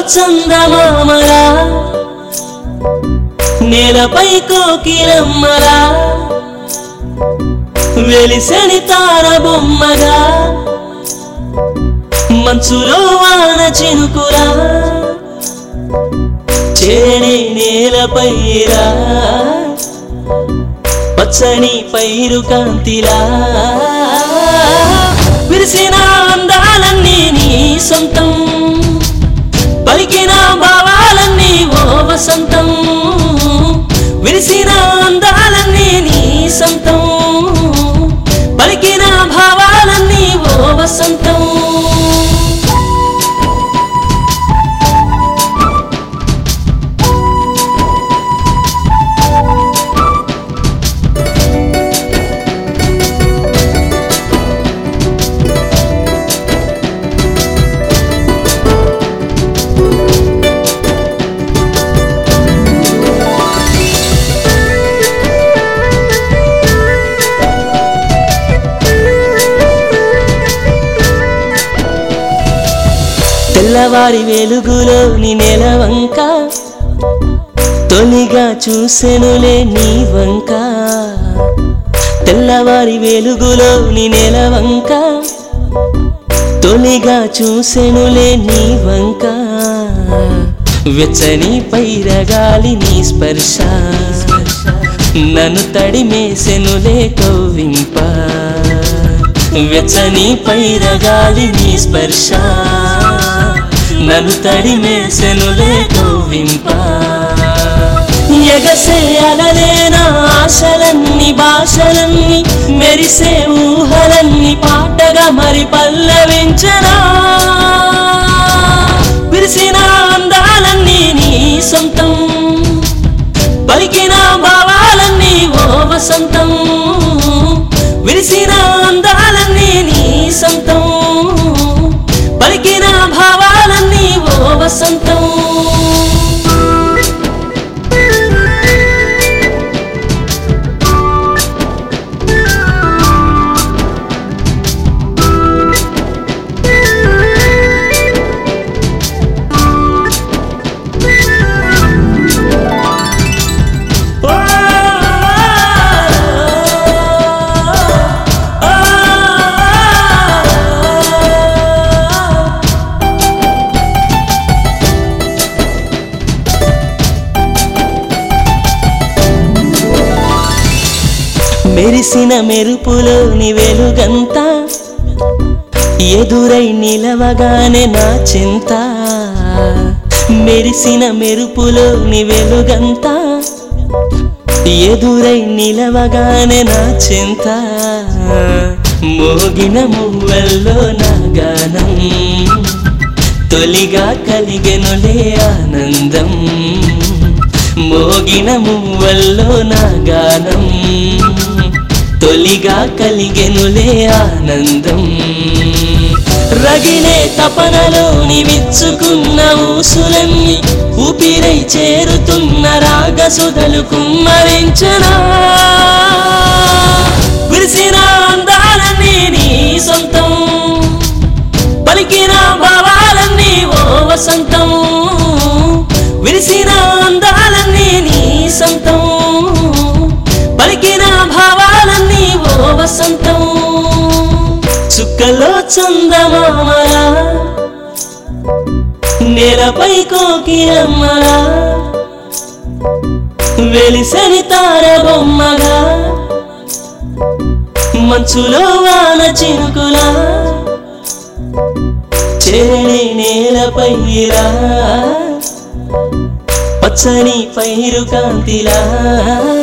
చందమామలా నేలపై కోకిలమ్మలా వెలిసని తార బొమ్మగా మంచులో వాన చినుకురా చేడి నేలపై రా పచ్చని పైరు కాంతిలా విరిసిన అందాలన్నీ నీ సొంతం పలికిన భావాలన్నీ ఓ వసంతం విరిసిన అందాలన్నీ నీ సొంతం పలికిన భావాలన్నీ ఓ వసంతం తెల్లవారి వెలుగులో నీ నెలవంక తొలిగా చూసెనులే నీ వంక తెల్లవారి వెలుగులో నీ నెలవంక తొలిగా చూసెనులే నీ వంక వెచ్చని పైరగాలి నీ స్పర్శ నన్ను తడిమేసెనులే కవ్వింప వెచ్చని పైరగాలి నీ స్పర్శ నన్ను తడిమేసెనులే కవ్వింప ఎగసే అలలేనా ఆశలన్నీ భాషలన్నీ మెరిసే ఊహలన్నీ పాటగా మరి పల్లవించనా విరిసిన అందాలన్నీ నీ సొంతం పలికిన భావాలన్నీ ఓ వసంతం విరిసిన అందాలన్నీ నీ సొంతం పలికిన భావాలన్నీ ఓ వసంతం మెరిసిన మెరుపులోని వెలుగంతా ఎదురై నిలవగానే నా చింత మెరిసిన మెరుపులోని వెలుగంతా ఎదురై నిలవగానే నా చింత మోగిన మువ్వల్లో నా గానం తొలిగా కలిగెనులే ఆనందం మోగిన మువ్వల్లో నా గానం తొలిగా కలిగెనులే ఆనందం రగిలే తపనలోని విచ్చుకున్న ఊసులన్నీ ఊపిరై చేరుతున్న రాగసుధలు కుమ్మరించనా విరిసిన అందాలన్నీ నీ సొంతం పలికిన భావాలన్నీ ఓ వసంతం విరిసిన అందాలన్నీ నీ సొంతం పలికిన భావాలన్నీ ఓ వసంతం చుక్కలో చందమామలా నేలపై కోకిలమ్మలా వెలిసని తార బొమ్మగా మంచులో వాన చినుకులా చేరి నేలపై రా పచ్చని పైరు కాంతిలా